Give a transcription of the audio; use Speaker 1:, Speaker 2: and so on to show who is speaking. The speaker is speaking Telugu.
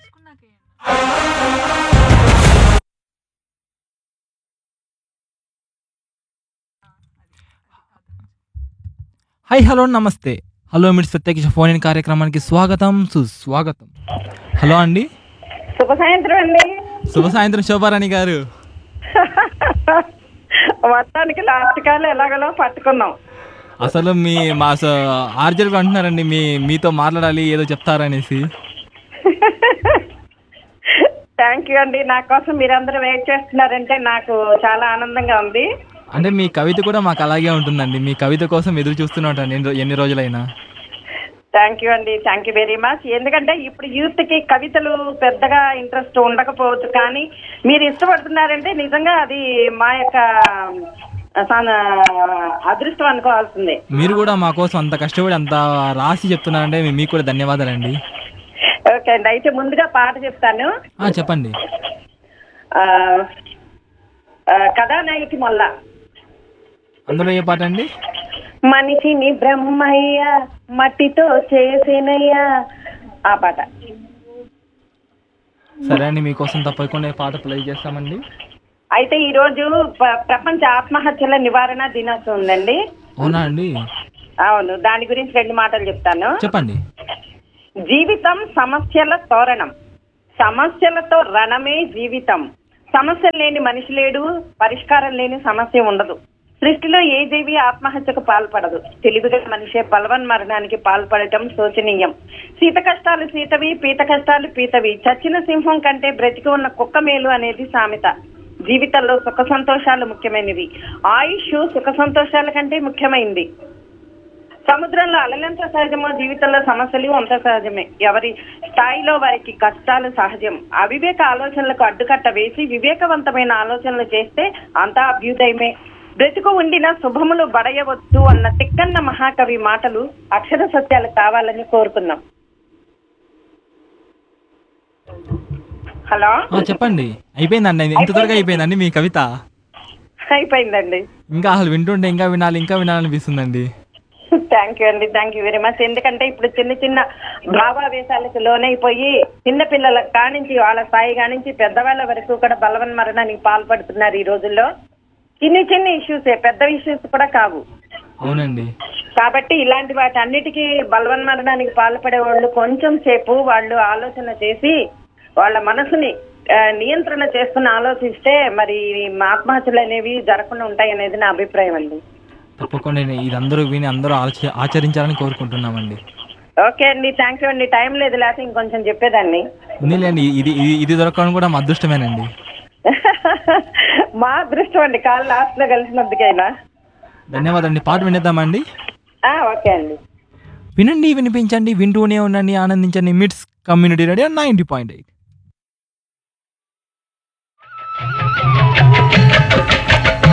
Speaker 1: హాయ్ హలో నమస్తే హలో మిట్స్ ప్రత్యక్ష ఫోన్ ఇన్ కార్యక్రమానికి స్వాగతం సుస్వాగతం హలో అండి
Speaker 2: శుభ సాయంత్రం అండి
Speaker 1: శుభ సాయంత్రం శోభారాణి గారు
Speaker 2: మొత్తానికి లాస్ట్ కాలు ఎలాగలో పట్టుకున్నాం
Speaker 1: అసలు మీ మా ఆర్జర్ అంటున్నారండి మీ మీతో మాట్లాడాలి ఏదో చెప్తారనేసి
Speaker 2: థ్యాంక్ యూ అండి నా కోసం మీరందరూ వెయిట్ చేస్తున్నారంటే నాకు చాలా ఆనందంగా ఉంది
Speaker 1: అంటే మీ కవిత కూడా మాకు అలాగే ఉంటుందండి మీ కవిత కోసం ఎదురు చూస్తూనే ఎన్ని రో- ఎన్ని రోజులైనా
Speaker 2: థ్యాంక్ యూ అండి థ్యాంక్ యూ వెరీ మచ్ ఎందుకంటే ఇప్పుడు యూత్ కి కవితలు పెద్దగా ఇంట్రెస్ట్ ఉండకపోవచ్చు కానీ మీరు ఇష్టపడుతున్నారంటే నిజంగా అది మా యొక్క సన- అదృష్టం అనుకోవాల్సిందే
Speaker 1: మీరు కూడా మా కోసం అంత కష్టపడి అంత రాసి చెప్తున్నారంటే మీ- మీకు కూడా ధన్యవాదాలండి
Speaker 2: ఓకే అండి అయితే ముందుగా పాట చెప్తాను
Speaker 1: ఆ, చెప్పండి
Speaker 2: ఆ, ఆ, కథానాయకి మొల్ల
Speaker 1: అందులో ఏ పాట అండి
Speaker 2: మనిషిని బ్రహ్మయ్య మట్టితో చేసినయ్యా ఆ పాట
Speaker 1: సరే అండి మీకోసం తప్పకుండా ఈ పాట ప్లే చేస్తామండి
Speaker 2: అయితే ఈ రోజు ప- ప్రపంచ ఆత్మహత్యల నివారణ దినోత్సవం ఉందండి
Speaker 1: అవునా అండి
Speaker 2: అవును దాని గురించి రెండు మాటలు చెప్తాను
Speaker 1: చెప్పండి
Speaker 2: జీవితం సమస్యల తోరణం సమస్యలతో రణమే జీవితం సమస్య లేని మనిషి లేడు పరిష్కారం లేని సమస్య ఉండదు సృష్టిలో ఏ జీవి ఆత్మహత్యకు పాల్పడదు తెలివిగా మనిషే బలవన్ మరణానికి పాల్పడటం శోచనీయం సీత కష్టాలు సీతవి పీత కష్టాలు పీతవి చచ్చిన సింహం కంటే బ్రతికి ఉన్న కుక్క మేలు అనేది సామెత జీవితంలో సుఖ సంతోషాలు ముఖ్యమైనవి ఆయుష్ సుఖ సంతోషాల కంటే ముఖ్యమైంది సముద్రంలో అలలెంత సహజమో జీవితంలో సమస్యలు అంత సహజమే ఎవరి స్థాయిలో వారికి కష్టాలు సహజం అవివేక ఆలోచనలకు అడ్డుకట్ట వేసి వివేకవంతమైన ఆలోచనలు చేస్తే అంతా అభ్యుదయమే బ్రతుకు ఉండిన శుభములు బడయవద్దు అన్న తిక్కన్న మహాకవి మాటలు అక్షర సత్యాలు కావాలని కోరుకున్నాం హలో
Speaker 1: ఆ, చెప్పండి అయిపోయిందండి ఇంత త్వరగా అయిపోయిందండి మీ కవిత
Speaker 2: అయిపోయిందండి
Speaker 1: ఇంకా అసలు వింటుంటే ఇంకా వినాలి ఇంకా వినాలనిపిస్తుందండి
Speaker 2: థ్యాంక్ యూ అండి థ్యాంక్ యూ వెరీ మచ్ ఎందుకంటే ఇప్పుడు చిన్న చిన్న భావావేశాలకు లోనైపోయి చిన్న పిల్లల కానించి వాళ్ళ స్థాయి కానించి పెద్దవాళ్ళ వరకు కూడా బలవన్ మరణానికి పాల్పడుతున్నారు ఈ రోజుల్లో చిన్ని చిన్ని ఇష్యూసే పెద్ద ఇష్యూస్ కూడా కావు
Speaker 1: అవునండి
Speaker 2: కాబట్టి ఇలాంటి వాటి అన్నిటికీ బలవన్ మరణానికి పాల్పడే వాళ్ళు కొంచెం సేపు వాళ్ళు ఆలోచన చేసి వాళ్ళ మనసుని ఆ, నియంత్రణ చేసుకుని ఆలోచిస్తే మరి ఆత్మహత్యలు అనేవి జరగకుండా ఉంటాయి అనేది నా అభిప్రాయం అండి
Speaker 1: తప్పకుండా నేను ఇది అందరూ విని అందరూ ఆచ- ఆచరించాలని కోరుకుంటున్నామండి
Speaker 2: ఓకే అండి థ్యాంక్ యూ అండి టైం లేదు లేకపోతే ఇంకొంచెం చెప్పేదాన్ని
Speaker 1: ఉందిలేండి ఇది ఇది ఇది దొరకడం కూడా మా అదృష్టమేనండి
Speaker 2: మా అదృష్టం అండి కాల్ లాస్ట్ లో కలిసినందుకైనా
Speaker 1: ధన్యవాదాలండి పాట వినేద్దామండి
Speaker 2: ఆ, ఓకే అండి
Speaker 1: వినండి వినిపించండి వింటూనే ఉండండి ఆనందించండి MITS community radio ninety point eight